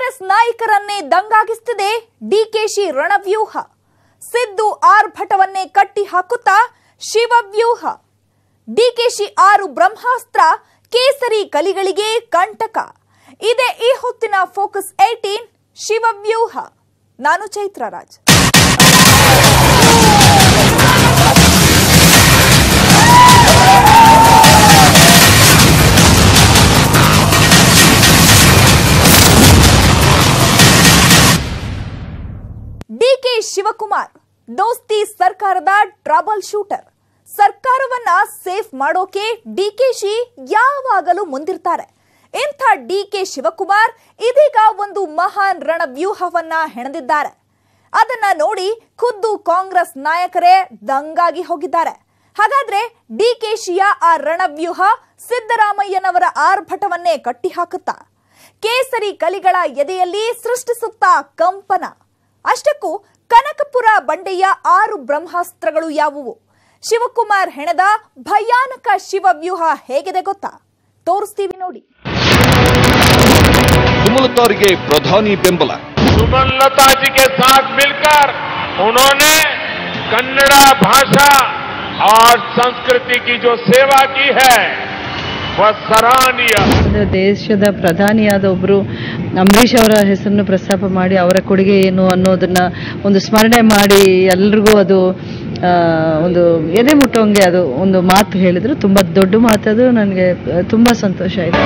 ಕಾಂಗ್ರೆಸ್ ನಾಯಕರನ್ನೇ ದಂಗಾಗಿಸುತ್ತಿದೆ ಡಿಕೆಶಿ ರಣವ್ಯೂಹ ಸಿದ್ದು ಆರ್ಭಟವನ್ನೇ ಕಟ್ಟಿ ಹಾಕುತ್ತಾ ಶಿವವ್ಯೂಹ ಡಿಕೆಶಿ ಆರು ಬ್ರಹ್ಮಾಸ್ತ್ರ ಕೇಸರಿ ಕಲಿಗಳಿಗೆ ಕಂಟಕ ಇದೇ ಈ ಹೊತ್ತಿನ ಫೋಕಸ್ ಏಟೀನ್ ಶಿವವ್ಯೂಹ ನಾನು ಚೈತ್ರ ರಾಜ್ ಡಿಕೆ ಶಿವಕುಮಾರ್ ದೋಸ್ತಿ ಸರ್ಕಾರದ ಟ್ರಬಲ್ ಶೂಟರ್ ಸರ್ಕಾರವನ್ನ ಸೇಫ್ ಮಾಡೋಕೆ ಡಿಕೆಶಿ ಯಾವಾಗಲೂ ಮುಂದಿರ್ತಾರೆ ಇಂಥ ಡಿಕೆ ಶಿವಕುಮಾರ್ ಇದೀಗ ಒಂದು ಮಹಾನ್ ರಣವ್ಯೂಹವನ್ನ ಹೆಣೆದಿದ್ದಾರೆ ಅದನ್ನ ನೋಡಿ ಖುದ್ದು ಕಾಂಗ್ರೆಸ್ ನಾಯಕರೇ ದಂಗಾಗಿ ಹೋಗಿದ್ದಾರೆ ಹಾಗಾದ್ರೆ ಡಿಕೆಶಿಯ ಆ ರಣವ್ಯೂಹ ಸಿದ್ದರಾಮಯ್ಯನವರ ಆರ್ಭಟವನ್ನೇ ಕಟ್ಟಿಹಾಕುತ್ತಾ ಕೇಸರಿ ಕಲಿಗಳ ಎದೆಯಲ್ಲಿ ಸೃಷ್ಟಿಸುತ್ತಾ ಕಂಪನ ಅಷ್ಟಕ್ಕೂ ಕನಕಪುರ ಬಂಡೆಯ ಆರು ಬ್ರಹ್ಮಾಸ್ತ್ರಗಳು ಯಾವುವು ಶಿವಕುಮಾರ್ ಹೆಣೆದ ಭಯಾನಕ ಶಿವವ್ಯೂಹ ಹೇಗಿದೆ ಗೊತ್ತಾ ತೋರಿಸ್ತೀವಿ ನೋಡಿ ಸುಮಲತಾರಿಗೆ ಪ್ರಧಾನಿ ಬೆಂಬಲ सुमनलता जी के साथ मिलकर उन्होंने कन्नड़ा भाषा और संस्कृति की जो सेवा की है वह सराहनीय है ಅಂದ್ರೆ ದೇಶದ ಪ್ರಧಾನಿಯಾದ ಒಬ್ಬರು ಅಂಬರೀಷ್ ಅವರ ಹೆಸರನ್ನು ಪ್ರಸ್ತಾಪ ಮಾಡಿ ಅವರ ಕೊಡುಗೆ ಏನು ಅನ್ನೋದನ್ನ ಒಂದು ಸ್ಮರಣೆ ಮಾಡಿ ಎಲ್ರಿಗೂ ಅದು ಆ, ಒಂದು ಎದೆ ಮುಟ್ಟೋಂಗೆ ಅದು ಒಂದು ಮಾತು ಹೇಳಿದ್ರು ತುಂಬಾ ದೊಡ್ಡ ಮಾತದು ನನಗೆ ತುಂಬಾ ಸಂತೋಷ ಆಯ್ತು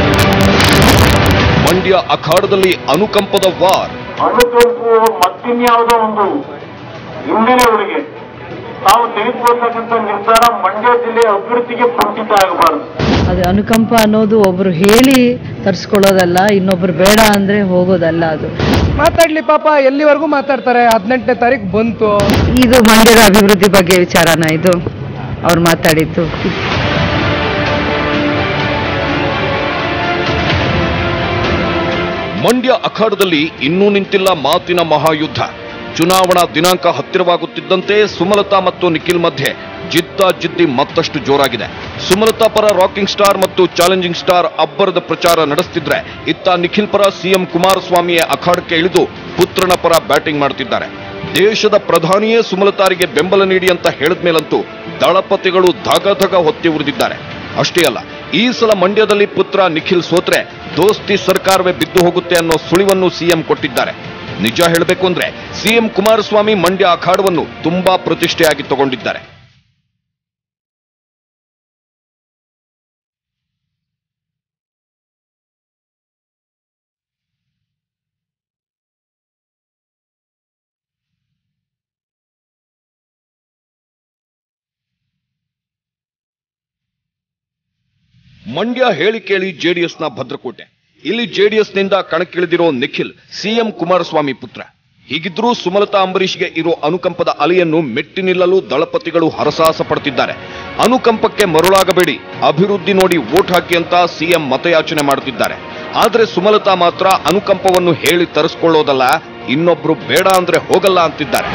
ಮಂಡ್ಯ ಅಖಾಡದಲ್ಲಿ ಅನುಕಂಪದ ವಾರ್ ಅಣುತೊಂಪು ಮತ್ತಿನ್ಯಾವುದೋ ಒಂದು ಹಿಂದಿನವರಿಗೆ ತಾವು ತೆಗೆದುಕೊಳ್ತಕ್ಕಂಥ ನಿರ್ಧಾರ ಮಂಡ್ಯ ಜಿಲ್ಲೆಯ ಅಭಿವೃದ್ಧಿಗೆ ಕುಂಠಿತ ಆಗಬಾರದು ಅದು ಅನುಕಂಪ ಅನ್ನೋದು ಒಬ್ರು ಹೇಳಿ ತರಿಸ್ಕೊಳ್ಳೋದಲ್ಲ ಇನ್ನೊಬ್ರು ಬೇಡ ಅಂದ್ರೆ ಹೋಗೋದಲ್ಲ ಅದು ಮಾತಾಡ್ಲಿ ಪಾಪ ಎಲ್ಲಿವರೆಗೂ ಮಾತಾಡ್ತಾರೆ ಹದಿನೆಂಟನೇ ತಾರೀಕು ಬಂತು ಇದು ಮಂಡ್ಯದ ಅಭಿವೃದ್ಧಿ ಬಗ್ಗೆ ವಿಚಾರನ ಇದು ಅವ್ರು ಮಾತಾಡಿದ್ದು ಮಂಡ್ಯ ಅಖಾಡದಲ್ಲಿ ಇನ್ನೂ ನಿಂತಿಲ್ಲ ಮಾತಿನ ಮಹಾಯುದ್ಧ ಚುನಾವಣಾ ದಿನಾಂಕ ಹತ್ತಿರವಾಗುತ್ತಿದ್ದಂತೆ ಸುಮಲತಾ ಮತ್ತು ನಿಖಿಲ್ ಮಧ್ಯೆ ಜಿದ್ದಾಜಿದ್ದಿ ಮತ್ತಷ್ಟು ಜೋರಾಗಿದೆ ಸುಮಲತಾ ಪರ ರಾಕಿಂಗ್ ಸ್ಟಾರ್ ಮತ್ತು ಚಾಲೆಂಜಿಂಗ್ ಸ್ಟಾರ್ ಅಬ್ಬರದ ಪ್ರಚಾರ ನಡೆಸ್ತಿದ್ರೆ ಇತ್ತ ನಿಖಿಲ್ ಪರ ಸಿಎಂ ಕುಮಾರಸ್ವಾಮಿಯ ಅಖಾಡಕ್ಕೆ ಇಳಿದು ಪುತ್ರನ ಪರ ಬ್ಯಾಟಿಂಗ್ ಮಾಡ್ತಿದ್ದಾರೆ ದೇಶದ ಪ್ರಧಾನಿಯೇ ಸುಮಲತಾರಿಗೆ ಬೆಂಬಲ ನೀಡಿ ಅಂತ ಹೇಳಿದ್ಮೇಲಂತೂ ದಳಪತಿಗಳು ಧಗ ಧಗ ಹೊತ್ತಿ ಉರಿದಿದ್ದಾರೆ ಅಷ್ಟೇ ಅಲ್ಲ ಈ ಸಲ ಮಂಡ್ಯದಲ್ಲಿ ಪುತ್ರ ನಿಖಿಲ್ ಸೋತ್ರೆ ದೋಸ್ತಿ ಸರ್ಕಾರವೇ ಬಿದ್ದು ಹೋಗುತ್ತೆ ಅನ್ನೋ ಸುಳಿವನ್ನು ಸಿಎಂ ಕೊಟ್ಟಿದ್ದಾರೆ ನಿಜ ಹೇಳಬೇಕು ಅಂದ್ರೆ ಸಿಎಂ ಕುಮಾರಸ್ವಾಮಿ ಮಂಡ್ಯ ಅಖಾಡವನ್ನು ತುಂಬಾ ಪ್ರತಿಷ್ಠೆಯಾಗಿ ತಗೊಂಡಿದ್ದಾರೆ ಮಂಡ್ಯ ಹೇಳಿ ಕೇಳಿ ಜೆಡಿಎಸ್ನ ಭದ್ರಕೋಟೆ ಇಲ್ಲಿ ಜೆಡಿಎಸ್ನಿಂದ ಕಣಕ್ಕಿಳಿದಿರೋ ನಿಖಿಲ್ ಸಿಎಂ ಕುಮಾರಸ್ವಾಮಿ ಪುತ್ರ ಹೀಗಿದ್ರೂ ಸುಮಲತಾ ಅಂಬರೀಷ್ಗೆ ಇರೋ ಅನುಕಂಪದ ಅಲೆಯನ್ನು ಮೆಟ್ಟಿ ನಿಲ್ಲಲು ದಳಪತಿಗಳು ಹರಸಾಹಸ ಪಡ್ತಿದ್ದಾರೆ ಅನುಕಂಪಕ್ಕೆ ಮರುಳಾಗಬೇಡಿ ಅಭಿವೃದ್ಧಿ ನೋಡಿ ವೋಟ್ ಹಾಕಿ ಅಂತ ಸಿಎಂ ಮತಯಾಚನೆ ಮಾಡುತ್ತಿದ್ದಾರೆ ಆದ್ರೆ ಸುಮಲತಾ ಮಾತ್ರ ಅನುಕಂಪವನ್ನು ಹೇಳಿ ತರಿಸ್ಕೊಳ್ಳೋದಲ್ಲ ಇನ್ನೊಬ್ರು ಬೇಡ ಅಂದ್ರೆ ಹೋಗಲ್ಲ ಅಂತಿದ್ದಾರೆ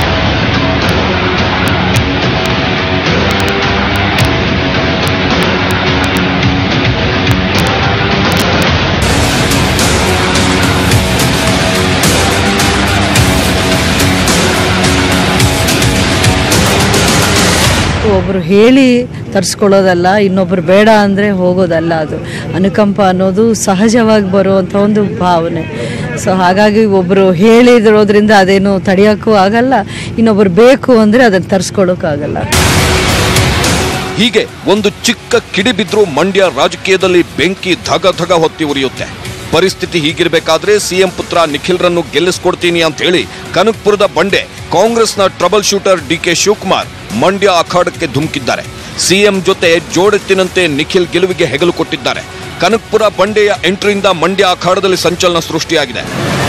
ಒಬ್ರು ಹೇಳಿ ತರಿಸ್ಕೊಳ್ಳೋದಲ್ಲ ಇನ್ನೊಬ್ರು ಬೇಡ ಅಂದ್ರೆ ಹೋಗೋದಲ್ಲ ಅದು ಅನುಕಂಪ ಅನ್ನೋದು ಸಹಜವಾಗಿ ಬರುವಂಥ ಒಂದು ಭಾವನೆ ಸೊ ಹಾಗಾಗಿ ಒಬ್ರು ಹೇಳಿದಿರೋದ್ರಿಂದ ಅದೇನು ತಡೆಯೋಕ್ಕೂ ಆಗಲ್ಲ ಇನ್ನೊಬ್ರು ಬೇಕು ಅಂದ್ರೆ ಅದನ್ನ ತರಿಸ್ಕೊಳ್ಳೋಕ್ಕಾಗಲ್ಲ ಹೀಗೆ ಒಂದು ಚಿಕ್ಕ ಕಿಡಿ ಬಿದ್ರೂ ಮಂಡ್ಯ ರಾಜಕೀಯದಲ್ಲಿ ಬೆಂಕಿ ಧಗ ಧಗ ಹೊತ್ತಿ ಉರಿಯುತ್ತೆ ಪರಿಸ್ಥಿತಿ ಹೀಗಿರಬೇಕಾದ್ರೆ ಸಿಎಂ ಪುತ್ರ ನಿಖಿಲ್ರನ್ನು ಗೆಲ್ಲಿಸ್ಕೊಡ್ತೀನಿ ಅಂತ ಹೇಳಿ ಕನಕ್ಪುರದ ಬಂಡೆ ಕಾಂಗ್ರೆಸ್ನ trouble shooter DK Shivakumar Mandya ಅಖಾಡಕ್ಕೆ ಧುಮುಕಿದ್ದಾರೆ ಸಿಎಂ ಜೊತೆ ಜೋಡೆತ್ತಿನಂತೆ ನಿಖಿಲ್ ಗೆಲುವಿಗೆ ಹೆಗಲು ಕೊಟ್ಟಿದ್ದಾರೆ ಕನಕ್ಪುರ ಬಂಡೆಯ ಎಂಟ್ರಿಯಿಂದ ಮಂಡ್ಯ ಅಖಾಡದಲ್ಲಿ ಸಂಚಲನ ಸೃಷ್ಟಿಯಾಗಿದೆ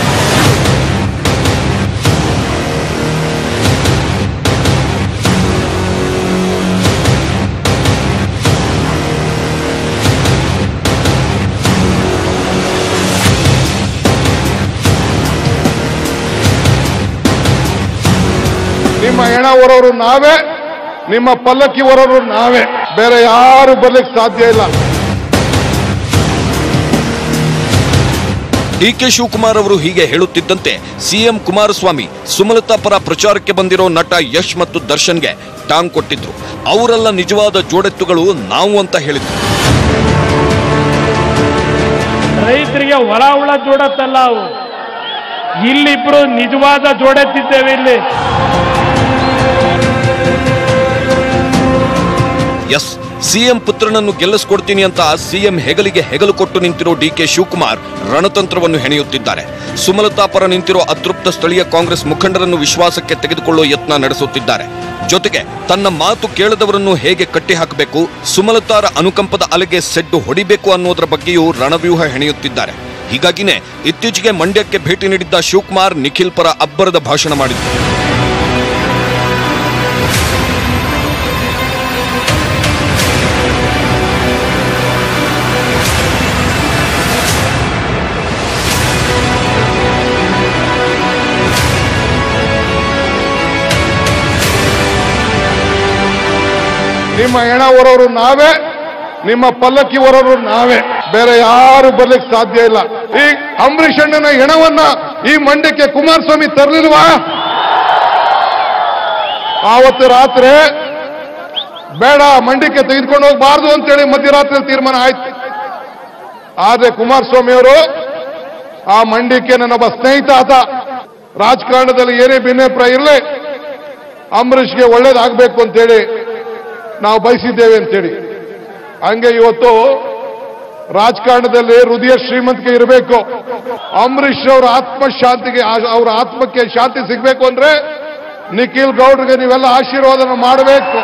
ನಿಮ್ಮ ಹೆಣ ಹೊರೋರು ನಾವೇ ನಿಮ್ಮ ಪಲ್ಲಕ್ಕಿ ಹೊರೋರು ನಾವೇ ಬೇರೆ ಯಾರು ಬರ್ಲಿಕ್ಕೆ ಸಾಧ್ಯ ಇಲ್ಲ ಡಿಕೆ ಶಿವಕುಮಾರ್ ಅವರು ಹೀಗೆ ಹೇಳುತ್ತಿದ್ದಂತೆ ಸಿಎಂ ಕುಮಾರಸ್ವಾಮಿ ಸುಮಲತಾ ಪರ ಪ್ರಚಾರಕ್ಕೆ ಬಂದಿರೋ ನಟ ಯಶ್ ಮತ್ತು ದರ್ಶನ್ಗೆ ಟಾಂಗ್ ಕೊಟ್ಟಿದ್ರು ಅವರೆಲ್ಲ ನಿಜವಾದ ಜೋಡೆತ್ತುಗಳು ನಾವು ಅಂತ ಹೇಳಿದ್ರು ರೈತರಿಗೆ ಹೊಲ ಉಳ ಜೋಡತ್ತಲ್ಲ ಅವು ಇಲ್ಲಿಬ್ರು ನಿಜವಾದ ಜೋಡೆತ್ತಿದ್ದೇವೆ ಇಲ್ಲಿ ಎಸ್ ಸಿಎಂ ಪುತ್ರನನ್ನು ಗೆಲ್ಲಿಸ್ಕೊಡ್ತೀನಿ ಅಂತ ಸಿಎಂ ಹೆಗಲಿಗೆ ಹೆಗಲು ಕೊಟ್ಟು ನಿಂತಿರೋ ಡಿಕೆ ಶಿವಕುಮಾರ್ ರಣತಂತ್ರವನ್ನು ಹೆಣೆಯುತ್ತಿದ್ದಾರೆ ಸುಮಲತಾ ಪರ ನಿಂತಿರೋ ಅತೃಪ್ತ ಸ್ಥಳೀಯ ಕಾಂಗ್ರೆಸ್ ಮುಖಂಡರನ್ನು ವಿಶ್ವಾಸಕ್ಕೆ ತೆಗೆದುಕೊಳ್ಳುವ ಯತ್ನ ನಡೆಸುತ್ತಿದ್ದಾರೆ ಜೊತೆಗೆ ತನ್ನ ಮಾತು ಕೇಳದವರನ್ನು ಹೇಗೆ ಕಟ್ಟಿ ಹಾಕಬೇಕು ಸುಮಲತಾರ ಅನುಕಂಪದ ಅಲೆಗೆ ಸೆಡ್ಡು ಹೊಡಿಬೇಕು ಅನ್ನೋದರ ಬಗ್ಗೆಯೂ ರಣವ್ಯೂಹ ಹೆಣೆಯುತ್ತಿದ್ದಾರೆ ಹೀಗಾಗಿನೇ ಇತ್ತೀಚೆಗೆ ಮಂಡ್ಯಕ್ಕೆ ಭೇಟಿ ನೀಡಿದ್ದ ಶಿವಕುಮಾರ್ ನಿಖಿಲ್ ಪರ ಅಬ್ಬರದ ಭಾಷಣ ಮಾಡಿದ್ರು ನಿಮ್ಮ ಹೆಣ ಹೊರೋರು ನಾವೇ ನಿಮ್ಮ ಪಲ್ಲಕ್ಕಿ ಹೊರೋರು ನಾವೇ ಬೇರೆ ಯಾರು ಬರ್ಲಿಕ್ಕೆ ಸಾಧ್ಯ ಇಲ್ಲ ಈ ಅಂಬರೀಷ್ ಅಣ್ಣನ ಹೆಣವನ್ನ ಈ ಮಂಡ್ಯಕ್ಕೆ ಕುಮಾರಸ್ವಾಮಿ ತರಲಿಲ್ವಾ ಆವತ್ತು ರಾತ್ರಿ ಬೇಡ ಮಂಡ್ಯಕ್ಕೆ ತೆಗೆದುಕೊಂಡು ಹೋಗಬಾರ್ದು ಅಂತೇಳಿ ಮಧ್ಯರಾತ್ರಿ ತೀರ್ಮಾನ ಆಯ್ತು ಆದ್ರೆ ಕುಮಾರಸ್ವಾಮಿ ಅವರು ಆ ಮಂಡ್ಯಕ್ಕೆ ನನ್ನೊಬ್ಬ ಸ್ನೇಹಿತ ಆತ ರಾಜಕಾರಣದಲ್ಲಿ ಏನೇ ಭಿನ್ನಾಭಿಪ್ರಾಯ ಇರಲಿ ಅಂಬರೀಷ್ಗೆ ಒಳ್ಳೇದಾಗಬೇಕು ಅಂತೇಳಿ ನಾವು ಬಯಸಿದ್ದೇವೆ ಅಂತೇಳಿ ಹಂಗೆ ಇವತ್ತು ರಾಜಕಾರಣದಲ್ಲಿ ಹೃದಯ ಶ್ರೀಮಂತಿಕೆ ಇರಬೇಕು ಅಂಬರೀಷ್ ಅವರ ಆತ್ಮಶಾಂತಿಗೆ ಆ- ಅವರ ಆತ್ಮಕ್ಕೆ ಶಾಂತಿ ಸಿಗಬೇಕು ಅಂದ್ರೆ ನಿಖಿಲ್ ಗೌಡ್ರಿಗೆ ನೀವೆಲ್ಲ ಆಶೀರ್ವಾದನ ಮಾಡಬೇಕು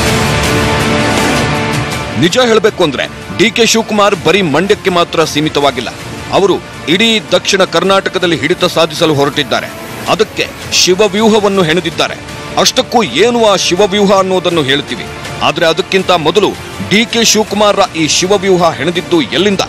ನಿಜ ಹೇಳಬೇಕು ಅಂದ್ರೆ ಡಿಕೆ ಶಿವಕುಮಾರ್ ಬರೀ ಮಂಡ್ಯಕ್ಕೆ ಮಾತ್ರ ಸೀಮಿತವಾಗಿಲ್ಲ ಅವರು ಇಡೀ ದಕ್ಷಿಣ ಕರ್ನಾಟಕದಲ್ಲಿ ಹಿಡಿತ ಸಾಧಿಸಲು ಹೊರಟಿದ್ದಾರೆ ಅದಕ್ಕೆ ಶಿವವ್ಯೂಹವನ್ನು ಹೆಣೆದಿದ್ದಾರೆ ಅಷ್ಟಕ್ಕೂ ಏನು ಆ ಶಿವವ್ಯೂಹ ಅನ್ನೋದನ್ನು ಹೇಳ್ತೀವಿ ಆದ್ರೆ ಅದಕ್ಕಿಂತ ಮೊದಲು ಡಿಕೆ ಶಿವಕುಮಾರ್ ಈ ಶಿವವ್ಯೂಹ ಹೆಣೆದಿದ್ದು ಎಲ್ಲಿಂದ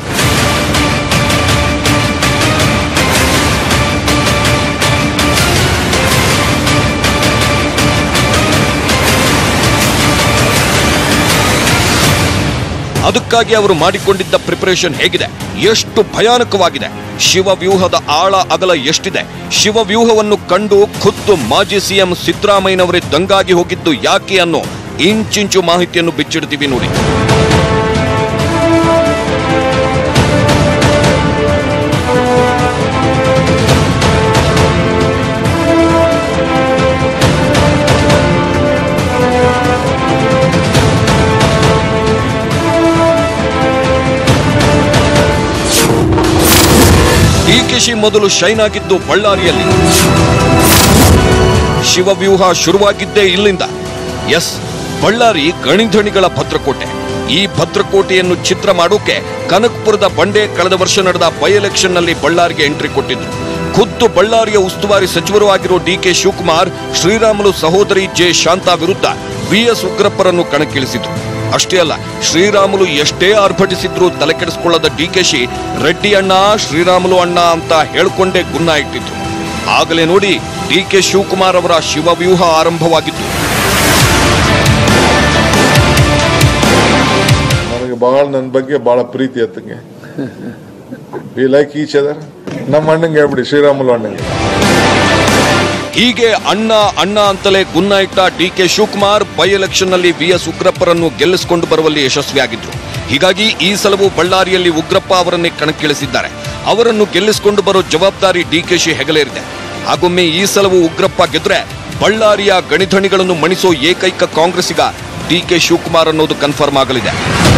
ಅದಕ್ಕಾಗಿ ಅವರು ಮಾಡಿಕೊಂಡಿದ್ದ ಪ್ರಿಪರೇಷನ್ ಹೇಗಿದೆ ಎಷ್ಟು ಭಯಾನಕವಾಗಿದೆ ಶಿವವ್ಯೂಹದ ಆಳ ಅಗಲ ಎಷ್ಟಿದೆ ಶಿವವ್ಯೂಹವನ್ನು ಕಂಡು ಖುದ್ದು ಮಾಜಿ ಸಿಎಂ ಸಿದ್ದರಾಮಯ್ಯನವರೇ ದಂಗಾಗಿ ಹೋಗಿದ್ದು ಯಾಕೆ ಅನ್ನೋ ಇಂಚಿಂಚು ಮಾಹಿತಿಯನ್ನು ಬಿಚ್ಚಿಡ್ತೀವಿ ನೋಡಿ ಡಿಕೆಶಿ ಮೊದಲು ಶೈನ್ ಆಗಿದ್ದು ಬಳ್ಳಾರಿಯಲ್ಲಿ ಶಿವವ್ಯೂಹ ಶುರುವಾಗಿದ್ದೇ ಇಲ್ಲಿಂದ ಎಸ್ ಬಳ್ಳಾರಿ ಗಣಿಧಣಿಗಳ ಭದ್ರಕೋಟೆ ಈ ಭದ್ರಕೋಟೆಯನ್ನು ಚಿತ್ರ ಮಾಡೋಕೆ ಕನಕಪುರದ ಬಂಡೆ ಕಳೆದ ವರ್ಷ ನಡೆದ ಬೈ ಎಲೆಕ್ಷನ್ ನಲ್ಲಿ ಬಳ್ಳಾರಿಗೆ ಎಂಟ್ರಿ ಕೊಟ್ಟಿದ್ರು ಖುದ್ದು ಬಳ್ಳಾರಿಯ ಉಸ್ತುವಾರಿ ಸಚಿವರು ಆಗಿರೋ ಡಿಕೆ ಶಿವಕುಮಾರ್ ಶ್ರೀರಾಮುಲು ಸಹೋದರಿ ಜೆ ಶಾಂತಾ ವಿರುದ್ಧ ಬಿಎಸ್ ಉಗ್ರಪ್ಪರನ್ನು ಕಣಕ್ಕಿಳಿಸಿದ್ರು ಅಷ್ಟೇ ಅಲ್ಲ ಶ್ರೀರಾಮುಲು ಎಷ್ಟೇ ಆರ್ಭಟಿಸಿದ್ರು ತಲೆ ಕೆಡಿಸಿಕೊಳ್ಳದ ಡಿಕೆಶಿ ರೆಡ್ಡಿ ಅಣ್ಣ ಶ್ರೀರಾಮುಲು ಅಣ್ಣ ಅಂತ ಹೇಳ್ಕೊಂಡೇ ಗುನ್ನ ಇಟ್ಟಿದ್ರು ಆಗಲೇ ನೋಡಿ ಡಿಕೆ ಶಿವಕುಮಾರ್ ಅವರ ಶಿವವ್ಯೂಹ ಆರಂಭವಾಗಿತ್ತು ನನಗೆ ಬಹಳ ನನ್ನ ಬಗ್ಗೆ ಬಹಳ ಪ್ರೀತಿ ಆತಂಗೆ ವಿ ಲೈಕ್ ಈಚ್ ಅದರ್ ನಮ್ಮ ಅಣ್ಣಂಗೆ ಹೇಳ್ಬಿಡಿ ಶ್ರೀರಾಮುಲು ಅಣ್ಣಂಗೆ ಹೀಗೆ ಅಣ್ಣ ಅಣ್ಣ ಅಂತಲೇ ಗುನ್ನ ಇಟ್ಟ ಡಿಕೆ ಶಿವಕುಮಾರ್ ಬೈ ಎಲೆಕ್ಷನ್ ನಲ್ಲಿ ಬಿಎಸ್ ಉಗ್ರಪ್ಪರನ್ನು ಗೆಲ್ಲಿಸಿಕೊಂಡು ಬರುವಲ್ಲಿ ಯಶಸ್ವಿಯಾಗಿದ್ರು ಹೀಗಾಗಿ ಈ ಸಲವೂ ಬಳ್ಳಾರಿಯಲ್ಲಿ ಉಗ್ರಪ್ಪ ಅವರನ್ನೇ ಕಣಕ್ಕಿಳಿಸಿದ್ದಾರೆ ಅವರನ್ನು ಗೆಲ್ಲಿಸಿಕೊಂಡು ಬರೋ ಜವಾಬ್ದಾರಿ ಡಿಕೆಶಿ ಹೆಗಲೇರಿದೆ ಹಾಗೊಮ್ಮೆ ಈ ಸಲವೂ ಉಗ್ರಪ್ಪ ಗೆದ್ರೆ ಬಳ್ಳಾರಿಯ ಗಣಿಧಣಿಗಳನ್ನು ಮಣಿಸೋ ಏಕೈಕ ಕಾಂಗ್ರೆಸ್ಸಿಗ ಡಿಕೆ ಶಿವಕುಮಾರ್ ಅನ್ನೋದು ಕನ್ಫರ್ಮ್ ಆಗಲಿದೆ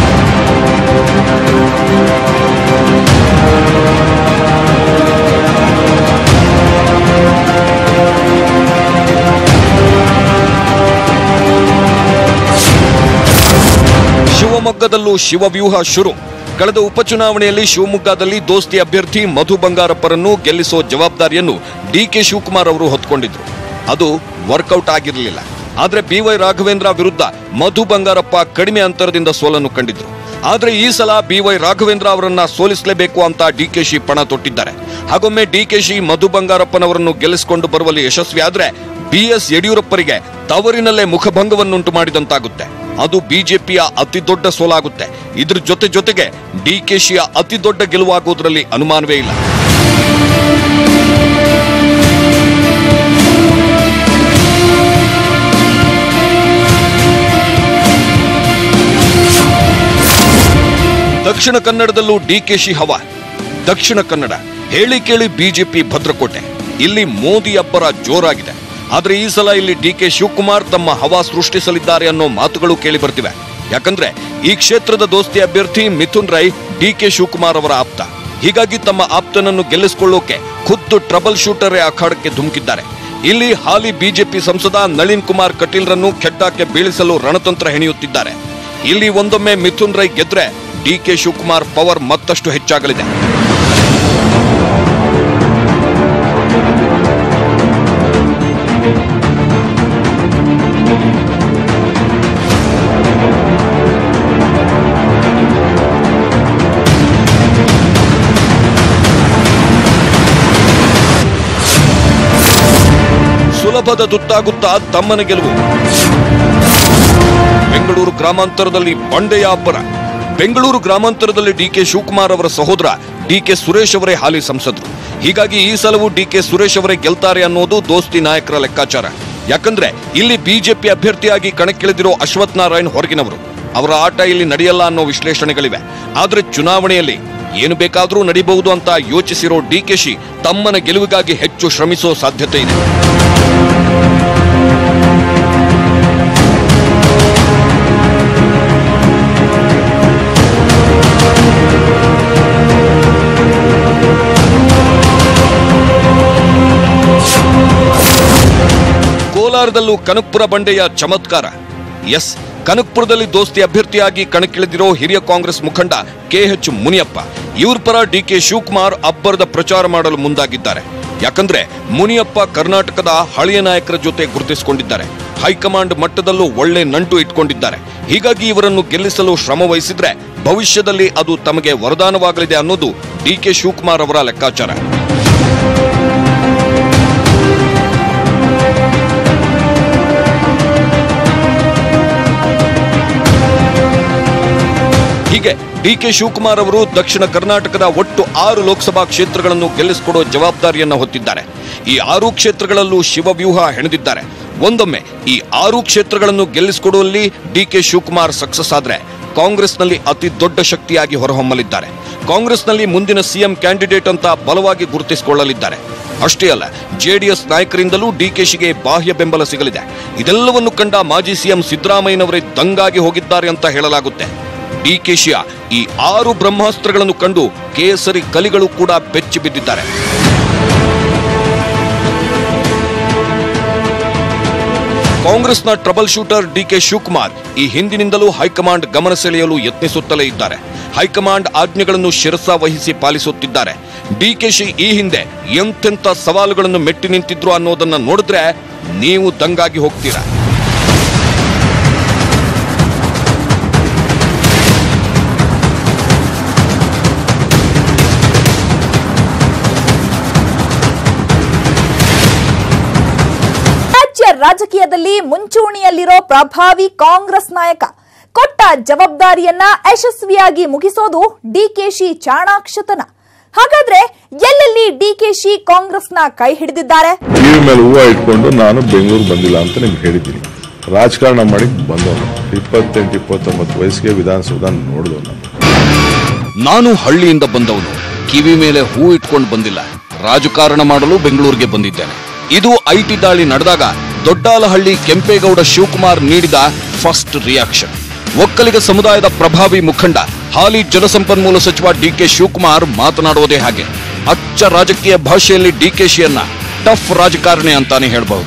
ಶಿವಮೊಗ್ಗದಲ್ಲೂ ಶಿವವ್ಯೂಹ ಶುರು ಕಳೆದ ಉಪಚುನಾವಣೆಯಲ್ಲಿ ಶಿವಮೊಗ್ಗದಲ್ಲಿ ದೋಸ್ತಿ ಅಭ್ಯರ್ಥಿ ಮಧು ಬಂಗಾರಪ್ಪರನ್ನು ಗೆಲ್ಲಿಸೋ ಜವಾಬ್ದಾರಿಯನ್ನು ಡಿಕೆ ಶಿವಕುಮಾರ್ ಅವರು ಹೊತ್ಕೊಂಡಿದ್ರು ಅದು ವರ್ಕೌಟ್ ಆಗಿರಲಿಲ್ಲ ಆದ್ರೆ ಬಿವೈ ರಾಘವೇಂದ್ರ ವಿರುದ್ಧ ಮಧು ಬಂಗಾರಪ್ಪ ಕಡಿಮೆ ಅಂತರದಿಂದ ಸೋಲನ್ನು ಕಂಡಿದ್ರು ಆದ್ರೆ ಈ ಸಲ ಬಿವೈ ರಾಘವೇಂದ್ರ ಅವರನ್ನ ಸೋಲಿಸಲೇಬೇಕು ಅಂತ ಡಿಕೆಶಿ ಪಣ ತೊಟ್ಟಿದ್ದಾರೆ ಹಾಗೊಮ್ಮೆ ಡಿಕೆಶಿ ಮಧು ಬಂಗಾರಪ್ಪನವರನ್ನು ಗೆಲ್ಲಿಸಿಕೊಂಡು ಬರುವಲ್ಲಿ ಯಶಸ್ವಿಯಾದ್ರೆ ಬಿಎಸ್ ಯಡಿಯೂರಪ್ಪರಿಗೆ ತವರಿನಲ್ಲೇ ಮುಖಭಂಗವನ್ನುಂಟು ಮಾಡಿದಂತಾಗುತ್ತೆ ಅದು ಬಿಜೆಪಿಯ ಅತಿ ದೊಡ್ಡ ಸೋಲಾಗುತ್ತೆ ಇದ್ರ ಜೊತೆ ಜೊತೆಗೆ ಡಿಕೆಶಿಯ ಅತಿ ದೊಡ್ಡ ಗೆಲುವಾಗುವುದರಲ್ಲಿ ಅನುಮಾನವೇ ಇಲ್ಲ ದಕ್ಷಿಣ ಕನ್ನಡದಲ್ಲೂ ಡಿಕೆಶಿ ಹವಾ ದಕ್ಷಿಣ ಕನ್ನಡ ಹೇಳಿ ಕೇಳಿ ಬಿಜೆಪಿ ಭದ್ರಕೋಟೆ ಇಲ್ಲಿ ಮೋದಿ ಅಬ್ಬರ ಜೋರಾಗಿದೆ ಆದ್ರೆ ಈ ಸಲ ಇಲ್ಲಿ ಡಿಕೆ ಶಿವಕುಮಾರ್ ತಮ್ಮ ಹವಾ ಸೃಷ್ಟಿಸಲಿದ್ದಾರೆ ಅನ್ನೋ ಮಾತುಗಳು ಕೇಳಿ ಬರ್ತಿವೆ ಯಾಕಂದ್ರೆ ಈ ಕ್ಷೇತ್ರದ ದೋಸ್ತಿ ಅಭ್ಯರ್ಥಿ ಮಿಥುನ್ ರೈ ಡಿಕೆ ಶಿವಕುಮಾರ್ ಅವರ ಆಪ್ತ ಹೀಗಾಗಿ ತಮ್ಮ ಆಪ್ತನನ್ನು ಗೆಲ್ಲಿಸಿಕೊಳ್ಳೋಕೆ ಖುದ್ದು ಟ್ರಬಲ್ ಶೂಟರೇ ಅಖಾಡಕ್ಕೆ ಧುಮುಕಿದ್ದಾರೆ ಇಲ್ಲಿ ಹಾಲಿ ಬಿಜೆಪಿ ಸಂಸದ ನಳಿನ್ ಕುಮಾರ್ ಕಟೀಲ್ರನ್ನು ಕೆಟ್ಟಾಕೆ ಬೀಳಿಸಲು ರಣತಂತ್ರ ಹೆಣೆಯುತ್ತಿದ್ದಾರೆ ಇಲ್ಲಿ ಒಂದೊಮ್ಮೆ ಮಿಥುನ್ ರೈ ಗೆದ್ರೆ ಡಿಕೆ ಶಿವಕುಮಾರ್ ಪವರ್ ಮತ್ತಷ್ಟು ಹೆಚ್ಚಾಗಲಿದೆ ಸುಲಭದ ತುತ್ತಾಗುತ್ತಾ ತಮ್ಮನ ಗೆಲುವು ಬೆಂಗಳೂರು ಗ್ರಾಮಾಂತರದಲ್ಲಿ ಬಂಡೆಯ ಅಬ್ಬರ ಬೆಂಗಳೂರು ಗ್ರಾಮಾಂತರದಲ್ಲಿ ಡಿಕೆ ಶಿವಕುಮಾರ್ ಅವರ ಸಹೋದರ ಡಿಕೆ ಸುರೇಶ್ ಅವರೇ ಹಾಲಿ ಸಂಸದರು ಹೀಗಾಗಿ ಈ ಸಲವೂ ಡಿಕೆ ಸುರೇಶ್ ಅವರೇ ಗೆಲ್ತಾರೆ ಅನ್ನೋದು ದೋಸ್ತಿ ನಾಯಕರ ಲೆಕ್ಕಾಚಾರ ಯಾಕಂದ್ರೆ ಇಲ್ಲಿ ಬಿಜೆಪಿ ಅಭ್ಯರ್ಥಿಯಾಗಿ ಕಣಕ್ಕಿಳಿದಿರೋ ಅಶ್ವಥ್ ನಾರಾಯಣ್ ಹೊರಗಿನವರು ಅವರ ಆಟ ಇಲ್ಲಿ ನಡೆಯಲ್ಲ ಅನ್ನೋ ವಿಶ್ಲೇಷಣೆಗಳಿವೆ ಆದ್ರೆ ಚುನಾವಣೆಯಲ್ಲಿ ಏನು ಬೇಕಾದರೂ ನಡೀಬಹುದು ಅಂತ ಯೋಚಿಸಿರೋ ಡಿಕೆಶಿ ತಮ್ಮನ ಗೆಲುವಿಗಾಗಿ ಹೆಚ್ಚು ಶ್ರಮಿಸೋ ಸಾಧ್ಯತೆ ಇದೆ ಕೋಲಾರದಲ್ಲೂ ಕನಕಪುರ ಬಂಡೆಯ ಚಮತ್ಕಾರ ಎಸ್ ಕನಕಪುರದಲ್ಲಿ ದೋಸ್ತಿ ಅಭ್ಯರ್ಥಿಯಾಗಿ ಕಣಕ್ಕಿಳಿದಿರೋ ಹಿರಿಯ ಕಾಂಗ್ರೆಸ್ ಮುಖಂಡ ಕೆಎಚ್ ಮುನಿಯಪ್ಪ ಇವ್ರ ಪರ ಡಿಕೆ ಶಿವಕುಮಾರ್ ಅಬ್ಬರದ ಪ್ರಚಾರ ಮಾಡಲು ಮುಂದಾಗಿದ್ದಾರೆ ಯಾಕಂದ್ರೆ ಮುನಿಯಪ್ಪ ಕರ್ನಾಟಕದ ಹಳೆಯ ನಾಯಕರ ಜೊತೆ ಗುರುತಿಸಿಕೊಂಡಿದ್ದಾರೆ ಹೈಕಮಾಂಡ್ ಮಟ್ಟದಲ್ಲೂ ಒಳ್ಳೆ ನಂಟು ಇಟ್ಕೊಂಡಿದ್ದಾರೆ ಹೀಗಾಗಿ ಇವರನ್ನು ಗೆಲ್ಲಿಸಲು ಶ್ರಮ ವಹಿಸಿದ್ರೆ ಭವಿಷ್ಯದಲ್ಲಿ ಅದು ತಮಗೆ ವರದಾನವಾಗಲಿದೆ ಅನ್ನೋದು ಡಿಕೆ ಶಿವಕುಮಾರ್ ಅವರ ಲೆಕ್ಕಾಚಾರ ಹೀಗೆ ಡಿಕೆ ಶಿವಕುಮಾರ್ ಅವರು ದಕ್ಷಿಣ ಕರ್ನಾಟಕದ ಒಟ್ಟು ಆರು ಲೋಕಸಭಾ ಕ್ಷೇತ್ರಗಳನ್ನು ಗೆಲ್ಲಿಸಿಕೊಡೋ ಜವಾಬ್ದಾರಿಯನ್ನ ಹೊತ್ತಿದ್ದಾರೆ ಈ ಆರು ಕ್ಷೇತ್ರಗಳಲ್ಲೂ ಶಿವವ್ಯೂಹ ಹೆಣೆದಿದ್ದಾರೆ ಒಂದೊಮ್ಮೆ ಈ ಆರು ಕ್ಷೇತ್ರಗಳನ್ನು ಗೆಲ್ಲಿಸಿಕೊಡುವಲ್ಲಿ ಡಿಕೆ ಶಿವಕುಮಾರ್ ಸಕ್ಸಸ್ ಆದ್ರೆ ಕಾಂಗ್ರೆಸ್ನಲ್ಲಿ ಅತಿ ದೊಡ್ಡ ಶಕ್ತಿಯಾಗಿ ಹೊರಹೊಮ್ಮಲಿದ್ದಾರೆ ಕಾಂಗ್ರೆಸ್ನಲ್ಲಿ ಮುಂದಿನ ಸಿಎಂ ಕ್ಯಾಂಡಿಡೇಟ್ ಅಂತ ಬಲವಾಗಿ ಗುರುತಿಸಿಕೊಳ್ಳಲಿದ್ದಾರೆ ಅಷ್ಟೇ ಅಲ್ಲ ಜೆಡಿಎಸ್ ನಾಯಕರಿಂದಲೂ ಡಿಕೆಶಿಗೆ ಬಾಹ್ಯ ಬೆಂಬಲ ಸಿಗಲಿದೆ ಇದೆಲ್ಲವನ್ನು ಕಂಡ ಮಾಜಿ ಸಿಎಂ ಸಿದ್ದರಾಮಯ್ಯನವರೇ ದಂಗಾಗಿ ಹೋಗಿದ್ದಾರೆ ಅಂತ ಹೇಳಲಾಗುತ್ತೆ ಡಿಕೆಶಿಯ ಈ ಆರು ಬ್ರಹ್ಮಾಸ್ತ್ರಗಳನ್ನು ಕಂಡು ಕೇಸರಿ ಕಲಿಗಳು ಕೂಡ ಬೆಚ್ಚಿ ಬಿದ್ದಿದ್ದಾರೆ ಕಾಂಗ್ರೆಸ್ನ ಟ್ರಬಲ್ ಶೂಟರ್ ಡಿಕೆ ಶಿವಕುಮಾರ್ ಈ ಹಿಂದಿನಿಂದಲೂ ಹೈಕಮಾಂಡ್ ಗಮನ ಸೆಳೆಯಲು ಯತ್ನಿಸುತ್ತಲೇ ಇದ್ದಾರೆ ಹೈಕಮಾಂಡ್ ಆಜ್ಞೆಗಳನ್ನು ಶಿರಸ ವಹಿಸಿ ಪಾಲಿಸುತ್ತಿದ್ದಾರೆ ಡಿಕೆಶಿ ಈ ಹಿಂದೆ ಎಂತೆಂಥ ಸವಾಲುಗಳನ್ನು ಮೆಟ್ಟಿ ನಿಂತಿದ್ರು ಅನ್ನೋದನ್ನ ನೋಡಿದ್ರೆ ನೀವು ದಂಗಾಗಿ ಹೋಗ್ತೀರಾ ರಾಜ್ಯ ರಾಜಕೀಯದಲ್ಲಿ ಮುಂಚೂಣಿಯಲ್ಲಿರೋ ಪ್ರಭಾವಿ ಕಾಂಗ್ರೆಸ್ ನಾಯಕ ಕೊಟ್ಟ ಜವಾಬ್ದಾರಿಯನ್ನ ಯಶಸ್ವಿಯಾಗಿ ಮುಗಿಸೋದು ಡಿಕೆಶಿ ಚಾಣಾಕ್ಷತನ ಹಾಗಾದ್ರೆ ಎಲ್ಲೆಲ್ಲಿ ಡಿಕೆಶಿ ಕಾಂಗ್ರೆಸ್ನ ಕೈ ಹಿಡಿದಿದ್ದಾರೆ ಟಿವಿ ಮೇಲೆ ಹೂವು ಇಟ್ಕೊಂಡು ನಾನು ಬೆಂಗಳೂರು ಬಂದಿಲ್ಲ ಅಂತ ನಿಮ್ಗೆ ಹೇಳಿದ್ದೀನಿ ರಾಜಕಾರಣ ಮಾಡಿ ಬಂದವನು ಇಪ್ಪತ್ತೆಂಟು ಇಪ್ಪತ್ತೊಂಬತ್ತು ವಯಸ್ಸಿಗೆ ವಿಧಾನಸೌಧ ನೋಡಿದವನು ನಾನು ಹಳ್ಳಿಯಿಂದ ಬಂದವನು ಕಿವಿ ಮೇಲೆ ಹೂ ಇಟ್ಕೊಂಡು ಬಂದಿಲ್ಲ ರಾಜಕಾರಣ ಮಾಡಲು ಬೆಂಗಳೂರಿಗೆ ಬಂದಿದ್ದೇನೆ ಇದು ಐಟಿ ದಾಳಿ ನಡೆದಾಗ ದೊಡ್ಡಾಲಹಳ್ಳಿ ಕೆಂಪೇಗೌಡ ಶಿವಕುಮಾರ್ ನೀಡಿದ ಫಸ್ಟ್ ರಿಯಾಕ್ಷನ್ ಒಕ್ಕಲಿಗ ಸಮುದಾಯದ ಪ್ರಭಾವಿ ಮುಖಂಡ ಹಾಲಿ ಜಲಸಂಪನ್ಮೂಲ ಸಚಿವ ಡಿಕೆ ಶಿವಕುಮಾರ್ ಮಾತನಾಡುವುದೇ ಹಾಗೆ ಅಚ್ಚ ರಾಜಕೀಯ ಭಾಷೆಯಲ್ಲಿ ಡಿಕೆಶಿಯನ್ನ ಟಫ್ ರಾಜಕಾರಣಿ ಅಂತಾನೆ ಹೇಳಬಹುದು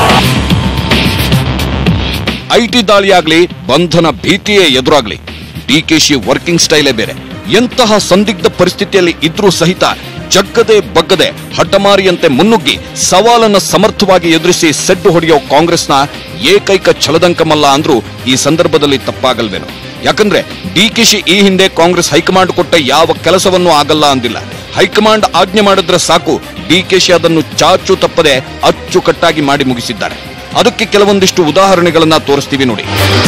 ಐಟಿ ದಾಳಿಯಾಗ್ಲಿ ಬಂಧನ ಭೀತಿಯೇ ಎದುರಾಗ್ಲಿ ಡಿಕೆಶಿ ವರ್ಕಿಂಗ್ ಸ್ಟೈಲೇ ಬೇರೆ ಎಂತಹ ಸಂದಿಗ್ಧ ಪರಿಸ್ಥಿತಿಯಲ್ಲಿ ಇದ್ರೂ ಸಹಿತ ಜಗ್ಗದೆ ಬಗ್ಗದೆ ಹಠಮಾರಿಯಂತೆ ಮುನ್ನುಗ್ಗಿ ಸವಾಲನ್ನ ಸಮರ್ಥವಾಗಿ ಎದುರಿಸಿ ಸೆಡ್ಡು ಹೊಡೆಯೋ ಕಾಂಗ್ರೆಸ್ನ ಏಕೈಕ ಛಲದಂಕಮಲ್ಲ ಅಂದ್ರೂ ಈ ಸಂದರ್ಭದಲ್ಲಿ ತಪ್ಪಾಗಲ್ವೇನೋ ಯಾಕಂದ್ರೆ ಡಿಕೆಶಿ ಈ ಹಿಂದೆ ಕಾಂಗ್ರೆಸ್ ಹೈಕಮಾಂಡ್ ಕೊಟ್ಟ ಯಾವ ಕೆಲಸವನ್ನೂ ಆಗಲ್ಲ ಅಂದಿಲ್ಲ ಹೈಕಮಾಂಡ್ ಆಜ್ಞೆ ಮಾಡಿದ್ರೆ ಸಾಕು ಡಿಕೆಶಿ ಅದನ್ನು ಚಾಚು ತಪ್ಪದೆ ಅಚ್ಚುಕಟ್ಟಾಗಿ ಮಾಡಿ ಮುಗಿಸಿದ್ದಾರೆ ಅದಕ್ಕೆ ಕೆಲವೊಂದಿಷ್ಟು ಉದಾಹರಣೆಗಳನ್ನ ತೋರಿಸ್ತೀವಿ ನೋಡಿ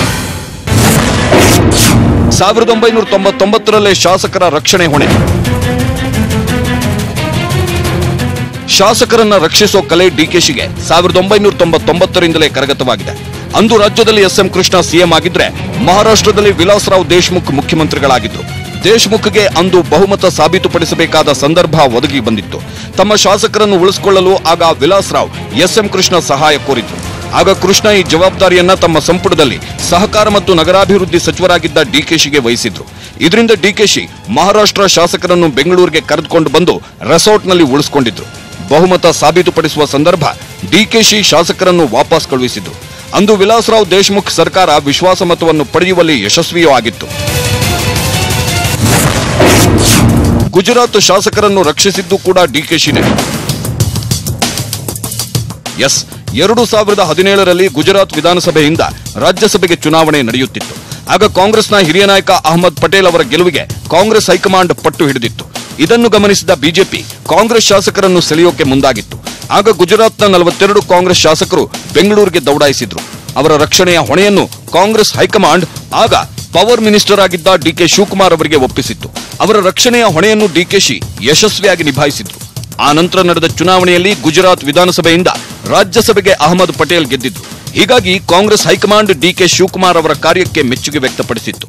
ಸಾವಿರದ ಒಂಬೈನೂರ ತೊಂಬತ್ತೊಂಬತ್ತರಲ್ಲೇ ಶಾಸಕರ ರಕ್ಷಣೆ ಹೊಣೆ ಶಾಸಕರನ್ನ ರಕ್ಷಿಸೋ ಕಲೆ ಡಿಕೆಶಿಗೆ ಸಾವಿರದ ಒಂಬೈನೂರ ತೊಂಬತ್ತೊಂಬತ್ತರಿಂದಲೇ ಕರಗತವಾಗಿದೆ ಅಂದು ರಾಜ್ಯದಲ್ಲಿ ಎಸ್ ಎಂ ಕೃಷ್ಣ ಸಿಎಂ ಆಗಿದ್ರೆ ಮಹಾರಾಷ್ಟ್ರದಲ್ಲಿ ವಿಲಾಸರಾವ್ ದೇಶ್ಮುಖ್ ಮುಖ್ಯಮಂತ್ರಿಗಳಾಗಿದ್ರು ದೇಶಮುಖ್ಗೆ ಅಂದು ಬಹುಮತ ಸಾಬೀತುಪಡಿಸಬೇಕಾದ ಸಂದರ್ಭ ಒದಗಿ ಬಂದಿತ್ತು ತಮ್ಮ ಶಾಸಕರನ್ನು ಉಳಿಸಿಕೊಳ್ಳಲು ಆಗ ವಿಲಾಸ್ ರಾವ್ ಎಸ್ಎಂ ಕೃಷ್ಣ ಸಹಾಯ ಕೋರಿದ್ರು ಆಗ ಕೃಷ್ಣ ಈ ಜವಾಬ್ದಾರಿಯನ್ನ ತಮ್ಮ ಸಂಪುಟದಲ್ಲಿ ಸಹಕಾರ ಮತ್ತು ನಗರಾಭಿವೃದ್ಧಿ ಸಚಿವರಾಗಿದ್ದ ಡಿಕೆಶಿಗೆ ವಹಿಸಿದ್ರು ಇದರಿಂದ ಡಿಕೆಶಿ ಮಹಾರಾಷ್ಟ್ರ ಶಾಸಕರನ್ನು ಬೆಂಗಳೂರಿಗೆ ಕರೆದುಕೊಂಡು ಬಂದು ರೆಸಾರ್ಟ್ನಲ್ಲಿ ಉಳಿಸಿಕೊಂಡಿದ್ರು ಬಹುಮತ ಸಾಬೀತುಪಡಿಸುವ ಸಂದರ್ಭ ಡಿಕೆಶಿ ಶಾಸಕರನ್ನು ವಾಪಸ್ ಕಳುಹಿಸಿದ್ರು ಅಂದು ವಿಲಾಸರಾವ್ ದೇಶಮುಖ್ ಸರ್ಕಾರ ವಿಶ್ವಾಸಮತವನ್ನು ಪಡೆಯುವಲ್ಲಿ ಯಶಸ್ವಿಯೂ ಆಗಿತ್ತು ಗುಜರಾತ್ ಶಾಸಕರನ್ನು ರಕ್ಷಿಸಿದ್ದು ಕೂಡ ಡಿಕೆಶಿನೇ ಎಸ್ ಎರಡು ಸಾವಿರದ ಹದಿನೇಳರಲ್ಲಿ ಗುಜರಾತ್ ವಿಧಾನಸಭೆಯಿಂದ ರಾಜ್ಯಸಭೆಗೆ ಚುನಾವಣೆ ನಡೆಯುತ್ತಿತ್ತು ಆಗ ಕಾಂಗ್ರೆಸ್ನ ಹಿರಿಯ ನಾಯಕ ಅಹಮದ್ ಪಟೇಲ್ ಅವರ ಗೆಲುವಿಗೆ ಕಾಂಗ್ರೆಸ್ ಹೈಕಮಾಂಡ್ ಪಟ್ಟು ಹಿಡಿದಿತ್ತು ಇದನ್ನು ಗಮನಿಸಿದ ಬಿಜೆಪಿ ಕಾಂಗ್ರೆಸ್ ಶಾಸಕರನ್ನು ಸೆಳೆಯೋಕೆ ಮುಂದಾಗಿತ್ತು ಆಗ ಗುಜರಾತ್ನ ನಲವತ್ತೆರಡು ಕಾಂಗ್ರೆಸ್ ಶಾಸಕರು ಬೆಂಗಳೂರಿಗೆ ದೌಡಾಯಿಸಿದ್ರು ಅವರ ರಕ್ಷಣೆಯ ಹೊಣೆಯನ್ನು ಕಾಂಗ್ರೆಸ್ ಹೈಕಮಾಂಡ್ ಆಗ ಪವರ್ ಮಿನಿಸ್ಟರ್ ಆಗಿದ್ದ ಡಿಕೆ ಶಿವಕುಮಾರ್ ಅವರಿಗೆ ಒಪ್ಪಿಸಿತ್ತು ಅವರ ರಕ್ಷಣೆಯ ಹೊಣೆಯನ್ನು ಡಿಕೆಶಿ ಯಶಸ್ವಿಯಾಗಿ ನಿಭಾಯಿಸಿದ್ರು ಆ ನಂತರ ನಡೆದ ಚುನಾವಣೆಯಲ್ಲಿ ಗುಜರಾತ್ ವಿಧಾನಸಭೆಯಿಂದ ರಾಜ್ಯಸಭೆಗೆ ಅಹಮದ್ ಪಟೇಲ್ ಗೆದ್ದಿದ್ರು ಹೀಗಾಗಿ ಕಾಂಗ್ರೆಸ್ ಹೈಕಮಾಂಡ್ ಡಿಕೆ ಶಿವಕುಮಾರ್ ಅವರ ಕಾರ್ಯಕ್ಕೆ ಮೆಚ್ಚುಗೆ ವ್ಯಕ್ತಪಡಿಸಿತ್ತು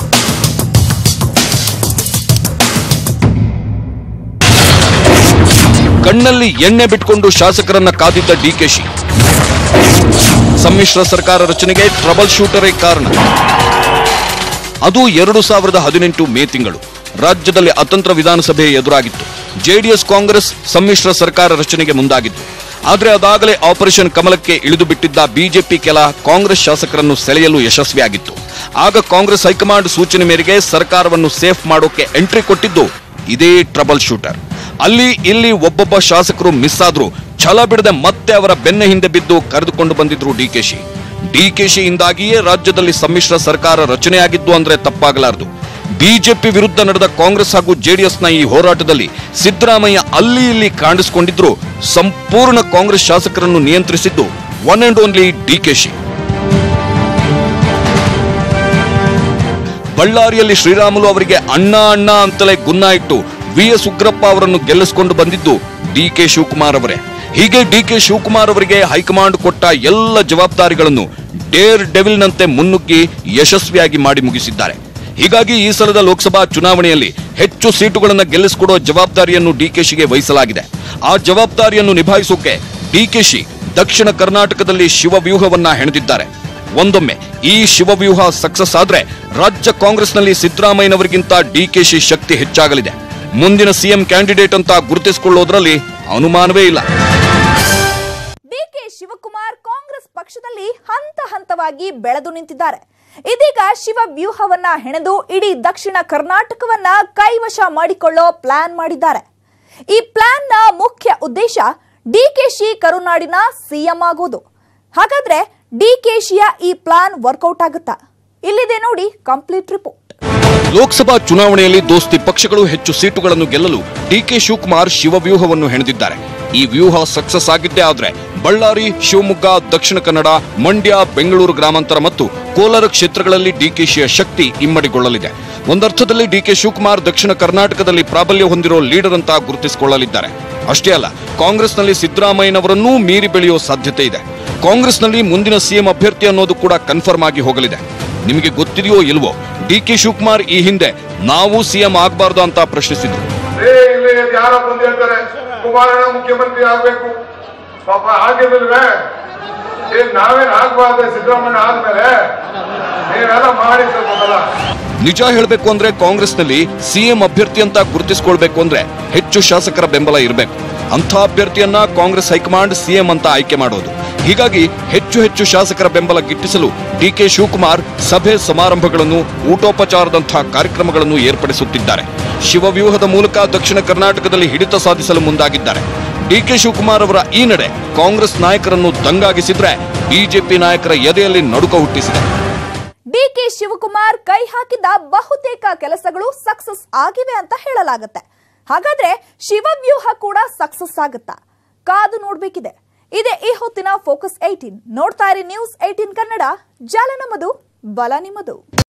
ಕಣ್ಣಲ್ಲಿ ಎಣ್ಣೆ ಬಿಟ್ಕೊಂಡು ಶಾಸಕರನ್ನ ಕಾದಿದ್ದ ಡಿಕೆಶಿ ಸಮ್ಮಿಶ್ರ ಸರ್ಕಾರ ರಚನೆಗೆ ಟ್ರಬಲ್ ಶೂಟರೇ ಕಾರಣ ಅದು ಎರಡು ಸಾವಿರದ ಹದಿನೆಂಟು ಮೇ ತಿಂಗಳು ರಾಜ್ಯದಲ್ಲಿ ಅತಂತ್ರ ವಿಧಾನಸಭೆ ಎದುರಾಗಿತ್ತು ಜೆಡಿಎಸ್ ಕಾಂಗ್ರೆಸ್ ಸಮ್ಮಿಶ್ರ ಸರ್ಕಾರ ರಚನೆಗೆ ಮುಂದಾಗಿತ್ತು ಆದರೆ ಅದಾಗಲೇ ಆಪರೇಷನ್ ಕಮಲಕ್ಕೆ ಇಳಿದು ಬಿಟ್ಟಿದ್ದ ಬಿಜೆಪಿ ಕೆಲ ಕಾಂಗ್ರೆಸ್ ಶಾಸಕರನ್ನು ಸೆಳೆಯಲು ಯಶಸ್ವಿಯಾಗಿತ್ತು ಆಗ ಕಾಂಗ್ರೆಸ್ ಹೈಕಮಾಂಡ್ ಸೂಚನೆ ಮೇರೆಗೆ ಸರ್ಕಾರವನ್ನು ಸೇಫ್ ಮಾಡೋಕೆ ಎಂಟ್ರಿ ಕೊಟ್ಟಿದ್ದು ಇದೇ ಟ್ರಬಲ್ ಶೂಟರ್ ಅಲ್ಲಿ ಇಲ್ಲಿ ಒಬ್ಬೊಬ್ಬ ಶಾಸಕರು ಮಿಸ್ ಆದ್ರೂ ಛಲ ಬಿಡದೆ ಮತ್ತೆ ಅವರ ಬೆನ್ನ ಹಿಂದೆ ಬಿದ್ದು ಕರೆದುಕೊಂಡು ಬಂದಿದ್ರು ಡಿಕೆಶಿ ಡಿಕೆಶಿಯಿಂದಾಗಿಯೇ ರಾಜ್ಯದಲ್ಲಿ ಸಮ್ಮಿಶ್ರ ಸರ್ಕಾರ ರಚನೆಯಾಗಿದ್ದು ಅಂದ್ರೆ ತಪ್ಪಾಗಲಾರದು ಬಿಜೆಪಿ ವಿರುದ್ಧ ನಡೆದ ಕಾಂಗ್ರೆಸ್ ಹಾಗೂ ಜೆಡಿಎಸ್ನ ಈ ಹೋರಾಟದಲ್ಲಿ ಸಿದ್ದರಾಮಯ್ಯ ಅಲ್ಲಿ ಇಲ್ಲಿ ಕಾಣಿಸಿಕೊಂಡಿದ್ರು ಸಂಪೂರ್ಣ ಕಾಂಗ್ರೆಸ್ ಶಾಸಕರನ್ನು ನಿಯಂತ್ರಿಸಿದ್ದು ಒನ್ ಅಂಡ್ ಓನ್ಲಿ ಡಿಕೆಶಿ ಬಳ್ಳಾರಿಯಲ್ಲಿ ಶ್ರೀರಾಮುಲು ಅವರಿಗೆ ಅಣ್ಣ ಅಣ್ಣ ಅಂತಲೇ ಗುನ್ನ ಇಟ್ಟು ವಿ ಎಸ್ ಉಗ್ರಪ್ಪ ಅವರನ್ನು ಗೆಲ್ಲಿಸಿಕೊಂಡು ಬಂದಿದ್ದು ಡಿಕೆ ಶಿವಕುಮಾರ್ ಅವರೇ ಹೀಗೆ ಡಿಕೆ ಶಿವಕುಮಾರ್ ಅವರಿಗೆ ಹೈಕಮಾಂಡ್ ಕೊಟ್ಟ ಎಲ್ಲ ಜವಾಬ್ದಾರಿಗಳನ್ನು ಡೇರ್ ಡೆವಿಲ್ನಂತೆ ಮುನ್ನುಗ್ಗಿ ಯಶಸ್ವಿಯಾಗಿ ಮಾಡಿ ಮುಗಿಸಿದ್ದಾರೆ ಹೀಗಾಗಿ ಈ ಸಲದ ಲೋಕಸಭಾ ಚುನಾವಣೆಯಲ್ಲಿ ಹೆಚ್ಚು ಸೀಟುಗಳನ್ನು ಗೆಲ್ಲಿಸಿಕೊಡುವ ಜವಾಬ್ದಾರಿಯನ್ನು ಡಿಕೆಶಿಗೆ ವಹಿಸಲಾಗಿದೆ ಆ ಜವಾಬ್ದಾರಿಯನ್ನು ನಿಭಾಯಿಸೋಕೆ ಡಿಕೆಶಿ ದಕ್ಷಿಣ ಕರ್ನಾಟಕದಲ್ಲಿ ಶಿವವ್ಯೂಹವನ್ನ ಹೆಣೆದಿದ್ದಾರೆ ಒಂದೊಮ್ಮೆ ಈ ಶಿವವ್ಯೂಹ ಸಕ್ಸಸ್ ಆದ್ರೆ ರಾಜ್ಯ ಕಾಂಗ್ರೆಸ್ನಲ್ಲಿ ಸಿದ್ದರಾಮಯ್ಯನವರಿಗಿಂತ ಡಿಕೆಶಿ ಶಕ್ತಿ ಹೆಚ್ಚಾಗಲಿದೆ ಮುಂದಿನ ಸಿಎಂ ಕ್ಯಾಂಡಿಡೇಟ್ ಅಂತ ಗುರುತಿಸಿಕೊಳ್ಳೋದ್ರಲ್ಲಿ ಅನುಮಾನವೇ ಇಲ್ಲ ಡಿಕೆ ಶಿವಕುಮಾರ್ ಕಾಂಗ್ರೆಸ್ ಪಕ್ಷದಲ್ಲಿ ಹಂತ ಹಂತವಾಗಿ ಬೆಳೆದು ನಿಂತಿದ್ದಾರೆ ಇದೀಗ ಶಿವ ವ್ಯೂಹವನ್ನ ಹೆಣೆದು ಇಡೀ ದಕ್ಷಿಣ ಕರ್ನಾಟಕವನ್ನ ಕೈವಶ ಮಾಡಿಕೊಳ್ಳೋ ಪ್ಲಾನ್ ಮಾಡಿದ್ದಾರೆ ಈ ಪ್ಲಾನ್ನ ಮುಖ್ಯ ಉದ್ದೇಶ ಡಿಕೆಶಿ ಕರುನಾಡಿನ ಸಿಎಂ ಆಗೋದು ಹಾಗಾದ್ರೆ ಡಿಕೆಶಿಯ ಈ ಪ್ಲಾನ್ ವರ್ಕೌಟ್ ಆಗುತ್ತಾ ಇಲ್ಲಿದೆ ನೋಡಿ ಕಂಪ್ಲೀಟ್ ರಿಪೋರ್ಟ್ ಲೋಕಸಭಾ ಚುನಾವಣೆಯಲ್ಲಿ ದೋಸ್ತಿ ಪಕ್ಷಗಳು ಹೆಚ್ಚು ಸೀಟುಗಳನ್ನು ಗೆಲ್ಲಲು ಡಿಕೆ ಶಿವಕುಮಾರ್ ಶಿವವ್ಯೂಹವನ್ನು ಹೆಣೆದಿದ್ದಾರೆ ಈ ವ್ಯೂಹ ಸಕ್ಸಸ್ ಆಗಿದ್ದೇ ಆದ್ರೆ ಬಳ್ಳಾರಿ ಶಿವಮೊಗ್ಗ ದಕ್ಷಿಣ ಕನ್ನಡ ಮಂಡ್ಯ ಬೆಂಗಳೂರು ಗ್ರಾಮಾಂತರ ಮತ್ತು ಕೋಲಾರ ಕ್ಷೇತ್ರಗಳಲ್ಲಿ ಡಿಕೆಶಿಯ ಶಕ್ತಿ ಇಮ್ಮಡಿಗೊಳ್ಳಲಿದೆ ಒಂದರ್ಥದಲ್ಲಿ ಡಿಕೆ ಶಿವಕುಮಾರ್ ದಕ್ಷಿಣ ಕರ್ನಾಟಕದಲ್ಲಿ ಪ್ರಾಬಲ್ಯ ಹೊಂದಿರೋ ಲೀಡರ್ ಅಂತ ಗುರುತಿಸಿಕೊಳ್ಳಲಿದ್ದಾರೆ ಅಷ್ಟೇ ಅಲ್ಲ ಕಾಂಗ್ರೆಸ್ನಲ್ಲಿ ಸಿದ್ದರಾಮಯ್ಯನವರನ್ನೂ ಮೀರಿ ಬೆಳೆಯುವ ಸಾಧ್ಯತೆ ಇದೆ ಕಾಂಗ್ರೆಸ್ನಲ್ಲಿ ಮುಂದಿನ ಸಿಎಂ ಅಭ್ಯರ್ಥಿ ಅನ್ನೋದು ಕೂಡ ಕನ್ಫರ್ಮ್ ಆಗಿ ಹೋಗಲಿದೆ ನಿಮಗೆ ಗೊತ್ತಿದೆಯೋ ಇಲ್ವೋ ಡಿಕೆ ಶಿವಕುಮಾರ್ ಈ ಹಿಂದೆ ನಾವು ಸಿಎಂ ಆಗಬಾರ್ದು ಅಂತ ಪ್ರಶ್ನಿಸಿದ್ರು ಏ ಇಲ್ಲಿ ಯಾರ ಬಂದು ಹೇಳ್ತಾರೆ ಕುಮಾರಣ್ಣ ಮುಖ್ಯಮಂತ್ರಿ ಆಗ್ಬೇಕು ಪಾಪ ಆಗಿರ್ಲಿಲ್ವೇ ಏನ್ ನಾವೇನ್ ಆಗ್ಬಾರ್ದೆ ಸಿದ್ದರಾಮಯ್ಯ ಆದ್ಮೇಲೆ ನೀವೆಲ್ಲ ಮಾಡಿ ಸ್ವಲ್ಪ ಸಲ ನಿಜ ಹೇಳಬೇಕು ಅಂದ್ರೆ ಕಾಂಗ್ರೆಸ್ನಲ್ಲಿ ಸಿಎಂ ಅಭ್ಯರ್ಥಿ ಅಂತ ಗುರುತಿಸಿಕೊಳ್ಬೇಕು ಅಂದ್ರೆ ಹೆಚ್ಚು ಶಾಸಕರ ಬೆಂಬಲ ಇರಬೇಕು ಅಂಥ ಅಭ್ಯರ್ಥಿಯನ್ನ ಕಾಂಗ್ರೆಸ್ ಹೈಕಮಾಂಡ್ ಸಿಎಂ ಅಂತ ಆಯ್ಕೆ ಮಾಡೋದು ಹೀಗಾಗಿ ಹೆಚ್ಚು ಹೆಚ್ಚು ಶಾಸಕರ ಬೆಂಬಲ ಗಿಟ್ಟಿಸಲು ಡಿಕೆ ಶಿವಕುಮಾರ್ ಸಭೆ ಸಮಾರಂಭಗಳನ್ನು ಊಟೋಪಚಾರದಂತಹ ಕಾರ್ಯಕ್ರಮಗಳನ್ನು ಏರ್ಪಡಿಸುತ್ತಿದ್ದಾರೆ ಶಿವವ್ಯೂಹದ ಮೂಲಕ ದಕ್ಷಿಣ ಕರ್ನಾಟಕದಲ್ಲಿ ಹಿಡಿತ ಸಾಧಿಸಲು ಮುಂದಾಗಿದ್ದಾರೆ ಡಿಕೆ ಶಿವಕುಮಾರ್ ಅವರ ಈ ನಡೆ ಕಾಂಗ್ರೆಸ್ ನಾಯಕರನ್ನು ದಂಗಾಗಿಸಿದ್ರೆ ಬಿಜೆಪಿ ನಾಯಕರ ಎದೆಯಲ್ಲಿ ನಡುಕ ಹುಟ್ಟಿಸಿದೆ ಡಿಕೆ ಶಿವಕುಮಾರ್ ಕೈ ಹಾಕಿದ ಬಹುತೇಕ ಕೆಲಸಗಳು ಸಕ್ಸಸ್ ಆಗಿವೆ ಅಂತ ಹೇಳಲಾಗುತ್ತೆ ಹಾಗಾದ್ರೆ ಶಿವವ್ಯೂಹ ಕೂಡ ಸಕ್ಸಸ್ ಆಗುತ್ತಾ ಕಾದು ನೋಡ್ಬೇಕಿದೆ ಇದೇ ಈ ಹೊತ್ತಿನ ಫೋಕಸ್ ಏಟೀನ್ ನೋಡ್ತಾ ಇರಿ ನ್ಯೂಸ್ ಏಟೀನ್ ಕನ್ನಡ ಜಾಲ ನಮ್ಮದು ಬಲ ನಿಮ್ಮದು